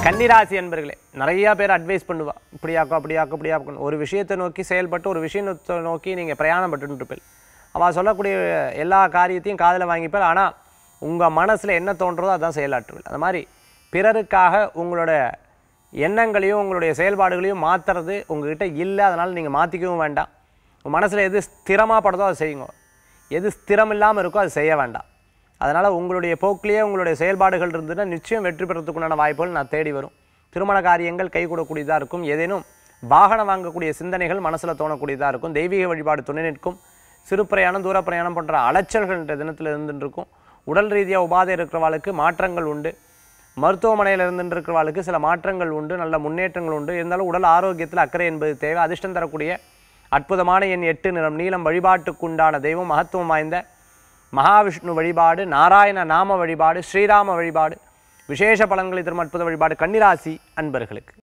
கன்னிராசி என்பர்களே நிறைய பேர் அட்வைஸ் பண்ணுவா இப்படியாக்கும் அப்படியாக்கும் இப்படியாக்கும் ஒரு விஷயத்தை நோக்கி செயல்பட்டு ஒரு விஷயத்தை நோக்கி நீங்கள் பிரயாணம் பட்டுட்டு இருப்பீள் அவள் சொல்லக்கூடிய எல்லா காரியத்தையும் காதில் வாங்கிப்பாள் ஆனால் உங்கள் மனசில் என்ன தோன்றதோ அதான் செயலாற்றுவீள் அந்த மாதிரி பிறருக்காக உங்களோட எண்ணங்களையும் உங்களுடைய செயல்பாடுகளையும் மாற்றுறது உங்ககிட்ட இல்லை அதனால் நீங்கள் மாற்றிக்கவும் வேண்டாம் உங்கள் மனசில் எது ஸ்திரமாக படுதோ அதை செய்யுங்க எது ஸ்திரம் இல்லாமல் இருக்கோ அதை செய்ய வேண்டாம் அதனால் உங்களுடைய போக்கிலேயே உங்களுடைய செயல்பாடுகள் இருந்ததுன்னா நிச்சயம் வெற்றி பெறத்துக்குண்டான வாய்ப்புகள் நான் தேடி வரும் திருமண காரியங்கள் கைகூடக்கூடியதாக இருக்கும் ஏதேனும் வாகனம் வாங்கக்கூடிய சிந்தனைகள் மனசில் தோணக்கூடியதாக இருக்கும் தெய்வீக வழிபாடு துணை நிற்கும் சிறு பிரயாணம் தூர பிரயாணம் போன்ற அலைச்சல்கள் இன்றைய தினத்தில் இருந்துட்டு இருக்கும் உடல் ரீதியாக உபாதை இருக்கிறவாளுக்கு மாற்றங்கள் உண்டு மருத்துவமனையில் இருந்துட்டு இருக்கிறவாளுக்கு சில மாற்றங்கள் உண்டு நல்ல முன்னேற்றங்கள் உண்டு இருந்தாலும் உடல் ஆரோக்கியத்தில் அக்கறை என்பது தேவை அதிர்ஷ்டம் தரக்கூடிய அற்புதமான எண் எட்டு நிறம் நீளம் வழிபாட்டுக்குண்டான தெய்வம் மகத்துவம் வாய்ந்த மகாவிஷ்ணு வழிபாடு நாராயண நாம வழிபாடு ஸ்ரீராம வழிபாடு விசேஷ பலன்களை தரும் அற்புத வழிபாடு கன்னிராசி அன்பர்களுக்கு